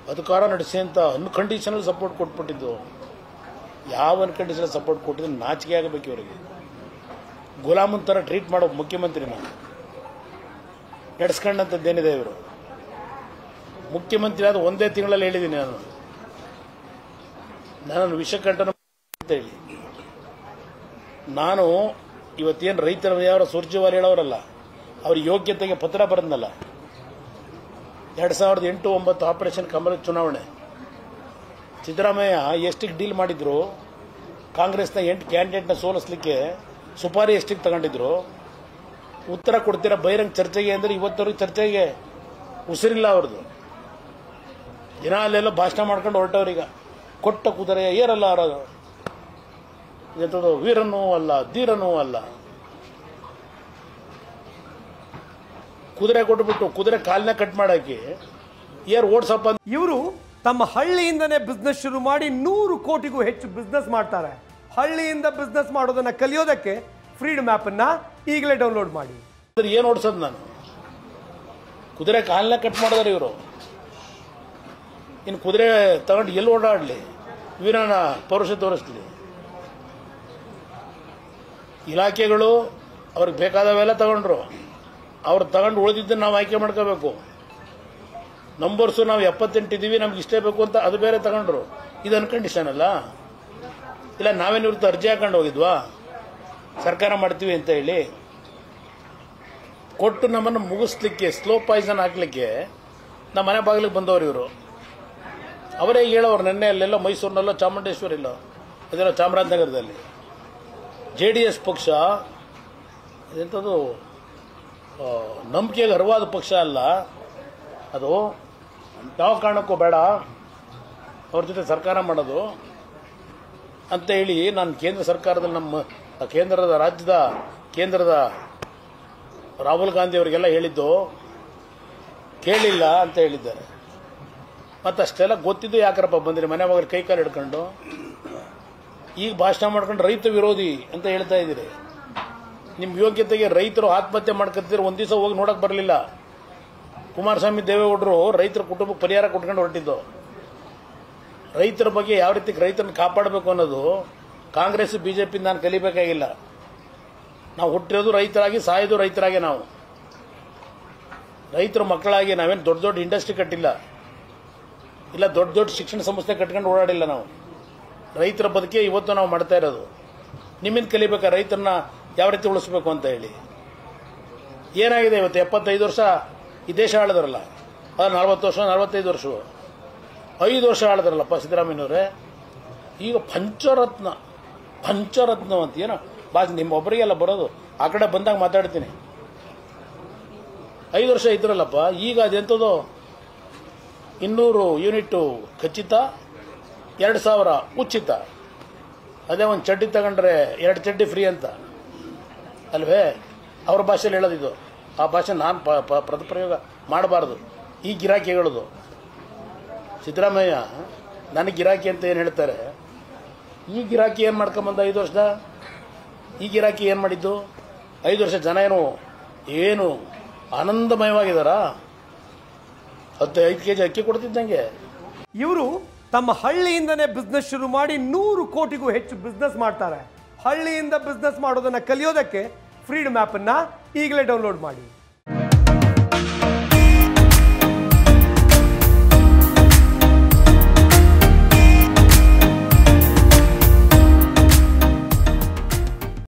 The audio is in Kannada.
ಅಧಿಕಾರ ನಡೆಸಿ ಅಂತ ಅನ್ಕಂಡೀಷನಲ್ ಸಪೋರ್ಟ್ ಕೊಟ್ಬಿಟ್ಟಿದ್ದು ಯಾವ ಅನ್ಕಂಡೀಷನಲ್ ಸಪೋರ್ಟ್ ಕೊಟ್ಟಿದ್ದು ನಾಚಿಕೆ ಆಗಬೇಕು ಇವರಿಗೆ ಗುಲಾಮನ್ ಥರ ಟ್ರೀಟ್ ಮಾಡೋ ಮುಖ್ಯಮಂತ್ರಿನ ನಡೆಸ್ಕೊಂಡಂಥದ್ದೇನಿದೆ ಇವರು ಮುಖ್ಯಮಂತ್ರಿ ಆದ ಒಂದೇ ತಿಂಗಳಲ್ಲಿ ಹೇಳಿದ್ದೀನಿ ನಾನು ನಾನು ವಿಷಕಂಠನ ಅಂತ ಹೇಳಿ ನಾನು ಇವತ್ತೇನು ರೈತರ ಯಾವ ಸುರ್ಜೇವಾಲ್ ಹೇಳೋರಲ್ಲ ಅವ್ರ ಯೋಗ್ಯತೆಗೆ ಪತ್ರ ಬರೆದ್ನಲ್ಲ ಎರಡು ಸಾವಿರದ ಎಂಟು ಒಂಬತ್ತು ಆಪರೇಷನ್ ಕಮಲ ಚುನಾವಣೆ ಸಿದ್ದರಾಮಯ್ಯ ಎಷ್ಟಿಗೆ ಡೀಲ್ ಮಾಡಿದ್ರು ಕಾಂಗ್ರೆಸ್ನ ಎಂಟು ಕ್ಯಾಂಡಿಡೇಟ್ನ ಸೋಲಿಸ್ಲಿಕ್ಕೆ ಸುಪಾರಿ ಎಷ್ಟಿಗೆ ತಗೊಂಡಿದ್ರು ಉತ್ತರ ಕೊಡ್ತೀರಾ ಬಹಿರಂಗ ಚರ್ಚೆಗೆ ಅಂದರೆ ಇವತ್ತವ್ರಿಗೆ ಚರ್ಚೆಗೆ ಉಸಿರಿಲ್ಲ ಅವ್ರದ್ದು ದಿನ ಅಲ್ಲೆಲ್ಲ ಭಾಷಣ ಮಾಡ್ಕೊಂಡು ಹೊರಟವ್ರೀಗ ಕೊಟ್ಟ ಕುದುರೆ ಏರಲ್ಲ ಆರೋದು ಎಂಥದ್ದು ವೀರನೂ ಅಲ್ಲ ಧೀರನೂ ಅಲ್ಲ ಕುದುರೆ ಕೊಟ್ಬಿಟ್ಟು ಕುದುರೆ ಕಾಲನ್ನ ಕಟ್ ಮಾಡಾಕಿ ಏರ್ ಓಡ್ಸಪ್ಪ ಅಂತ ಇವರು ತಮ್ಮ ಹಳ್ಳಿಯಿಂದನೇ ಬಿಸ್ನೆಸ್ ಶುರು ಮಾಡಿ ನೂರು ಕೋಟಿಗೂ ಹೆಚ್ಚು ಬಿಸ್ನೆಸ್ ಮಾಡ್ತಾರೆ ಹಳ್ಳಿಯಿಂದ ಬಿಸ್ನೆಸ್ ಮಾಡೋದನ್ನ ಕಲಿಯೋದಕ್ಕೆ ಫ್ರೀಡಮ್ ಅನ್ನ ಈಗಲೇ ಡೌನ್ಲೋಡ್ ಮಾಡಿ ಅಂದ್ರೆ ಏನು ಓಡಿಸೋದು ನಾನು ಕುದುರೆ ಕಾಲನ್ನ ಕಟ್ ಮಾಡಿದಾರೆ ಇವರು ಇನ್ನು ಕುದುರೆ ತಗೊಂಡು ಎಲ್ಲಿ ಓಡಾಡಲಿ ವೀರನ ಪೌರುಷ ತೋರಿಸ್ಲಿ ಇಲಾಖೆಗಳು ಅವ್ರಿಗೆ ಬೇಕಾದವೆಲ್ಲ ತಗೊಂಡ್ರು ಅವ್ರು ತಗೊಂಡು ಉಳಿದಿದ್ದನ್ನು ನಾವು ಆಯ್ಕೆ ಮಾಡ್ಕೋಬೇಕು ನಂಬರ್ಸು ನಾವು ಎಪ್ಪತ್ತೆಂಟಿದ್ದೀವಿ ನಮ್ಗೆ ಇಷ್ಟೇ ಬೇಕು ಅಂತ ಅದು ಬೇರೆ ತಗೊಂಡ್ರು ಇದು ಅನ್ಕಂಡೀಷನ್ ಅಲ್ಲ ಇಲ್ಲ ನಾವೇನು ಇವ್ರದ್ದು ಅರ್ಜಿ ಹಾಕೊಂಡು ಹೋಗಿದ್ವಾ ಸರ್ಕಾರ ಮಾಡ್ತೀವಿ ಅಂತ ಹೇಳಿ ಕೊಟ್ಟು ನಮ್ಮನ್ನು ಮುಗಿಸ್ಲಿಕ್ಕೆ ಸ್ಲೋ ಪಾಯ್ಸನ್ ಹಾಕ್ಲಿಕ್ಕೆ ನಮ್ಮ ಮನೆ ಬಾಗಿಲಿಗೆ ಬಂದವರು ಇವರು ಅವರೇ ಹೇಳೋರು ನೆನ್ನೆ ಅಲ್ಲೆಲ್ಲ ಮೈಸೂರಿನಲ್ಲೋ ಚಾಮುಂಡೇಶ್ವರಿ ಇಲ್ಲ ಅದೆಲ್ಲ ಚಾಮರಾಜನಗರದಲ್ಲಿ ಜೆ ಡಿ ಎಸ್ ಪಕ್ಷ ಎಂಥದ್ದು ಆ, ನಂಬಿಕೆಗೆ ಅರ್ವಾದ ಪಕ್ಷ ಅಲ್ಲ ಅದು ಯಾವ ಕಾರಣಕ್ಕೂ ಬೇಡ ಅವ್ರ ಜೊತೆ ಸರ್ಕಾರ ಮಾಡೋದು ಅಂತ ಹೇಳಿ ನಾನು ಕೇಂದ್ರ ಸರ್ಕಾರದಲ್ಲಿ ನಮ್ಮ ಕೇಂದ್ರದ ರಾಜ್ಯದ ಕೇಂದ್ರದ ರಾಹುಲ್ ಗಾಂಧಿ ಅವರಿಗೆಲ್ಲ ಹೇಳಿದ್ದು ಕೇಳಿಲ್ಲ ಅಂತ ಹೇಳಿದ್ದಾರೆ ಮತ್ತು ಅಷ್ಟೆಲ್ಲ ಗೊತ್ತಿದ್ದು ಯಾಕರಪ್ಪ ಬಂದಿರಿ ಮನೆ ಮಗರ ಕೈ ಕಾಲು ಹಿಡ್ಕೊಂಡು ಈಗ ಭಾಷಣ ಮಾಡ್ಕೊಂಡು ರೈತ ವಿರೋಧಿ ಅಂತ ಹೇಳ್ತಾ ಇದ್ದೀರಿ ನಿಮ್ಮ ಯೋಗ್ಯತೆಗೆ ರೈತರು ಆತ್ಮಹತ್ಯೆ ಮಾಡ್ಕೊತಿದ್ರು ಒಂದು ದಿವಸ ಹೋಗಿ ನೋಡಕ್ ಬರಲಿಲ್ಲ ಕುಮಾರಸ್ವಾಮಿ ದೇವೇಗೌಡರು ರೈತರ ಕುಟುಂಬಕ್ಕೆ ಪರಿಹಾರ ಕೊಟ್ಕೊಂಡು ಹೊರಟಿದ್ದು ರೈತರ ಬಗ್ಗೆ ಯಾವ ರೀತಿ ರೈತರನ್ನ ಕಾಪಾಡಬೇಕು ಅನ್ನೋದು ಕಾಂಗ್ರೆಸ್ ಬಿಜೆಪಿ ನಾನು ಕಲಿಬೇಕಾಗಿಲ್ಲ ನಾವು ಹುಟ್ಟಿರೋದು ರೈತರಾಗಿ ಸಾಯೋದು ರೈತರಾಗಿ ನಾವು ರೈತರ ಮಕ್ಕಳಾಗಿ ನಾವೇನು ದೊಡ್ಡ ದೊಡ್ಡ ಇಂಡಸ್ಟ್ರಿ ಕಟ್ಟಿಲ್ಲ ಇಲ್ಲ ದೊಡ್ಡ ದೊಡ್ಡ ಶಿಕ್ಷಣ ಸಂಸ್ಥೆ ಕಟ್ಕೊಂಡು ಓಡಾಡಿಲ್ಲ ನಾವು ರೈತರ ಬದುಕೆ ಇವತ್ತು ನಾವು ಮಾಡ್ತಾ ಇರೋದು ನಿಮ್ಮಿಂದ ಕಲಿಬೇಕಾ ರೈತರನ್ನ ಯಾವ ರೀತಿ ಉಳಿಸ್ಬೇಕು ಅಂತ ಹೇಳಿ ಏನಾಗಿದೆ ಇವತ್ತು ಎಪ್ಪತ್ತೈದು ವರ್ಷ ಈ ದೇಶ ಆಳಿದ್ರಲ್ಲ ಅದು ನಲ್ವತ್ತು ವರ್ಷ ನಲವತ್ತೈದು ವರ್ಷ ಐದು ವರ್ಷ ಆಳಿದ್ರಲ್ಲಪ್ಪ ಸಿದ್ದರಾಮಯ್ಯನವರೇ ಈಗ ಪಂಚರತ್ನ ಪಂಚರತ್ನ ಅಂತ ಏನೋ ಬಾ ನಿಮ್ಮೊಬ್ಬರಿಗೆಲ್ಲ ಬರೋದು ಆ ಕಡೆ ಬಂದಾಗ ಮಾತಾಡ್ತೀನಿ ಐದು ವರ್ಷ ಇದ್ರಲ್ಲಪ್ಪ ಈಗ ಅದೆಂಥದ್ದು ಇನ್ನೂರು ಯೂನಿಟ್ಟು ಖಚಿತ ಎರಡು ಸಾವಿರ ಉಚಿತ ಅದೇ ಒಂದು ಚಡ್ಡಿ ತಗೊಂಡ್ರೆ ಎರಡು ಚಡ್ಡಿ ಫ್ರೀ ಅಂತ ಅಲ್ವೇ ಅವ್ರ ಭಾಷೆಯಲ್ಲಿ ಹೇಳೋದಿದು ಆ ಭಾಷೆ ನಾನು ಪ- ಪ- ಪದಪ್ರಯೋಗ ಮಾಡಬಾರ್ದು ಈ ಗಿರಾಕಿ ಹೇಳೋದು ಸಿದ್ದರಾಮಯ್ಯ ನನಗೆ ಗಿರಾಕಿ ಅಂತ ಏನು ಹೇಳ್ತಾರೆ ಈ ಗಿರಾಕಿ ಏನು ಮಾಡ್ಕೊಂಬಂದ ಐದು ವರ್ಷದ ಈ ಗಿರಾಕಿ ಏನು ಮಾಡಿದ್ದು ಐದು ವರ್ಷ ಜನ ಏನು ಏನು ಆನಂದಮಯವಾಗಿದ್ದಾರಾ ಹತ್ತು ಐದು ಕೆ ಜಿ ಅಕ್ಕಿ ಕೊಡ್ತಿದ್ದಂಗೆ ಇವರು ತಮ್ಮ ಹಳ್ಳಿಯಿಂದನೇ ಬಿಸ್ನೆಸ್ ಶುರು ಮಾಡಿ ನೂರು ಕೋಟಿಗೂ ಹೆಚ್ಚು ಬಿಸ್ನೆಸ್ ಮಾಡ್ತಾರೆ ಹಳ್ಳಿಯಿಂದ ಬಿಸ್ನೆಸ್ ಮಾಡೋದನ್ನ ಕಲಿಯೋದಕ್ಕೆ ಫ್ರೀಡಮ್ ಅನ್ನ ಈಗಲೇ ಡೌನ್ಲೋಡ್ ಮಾಡಿ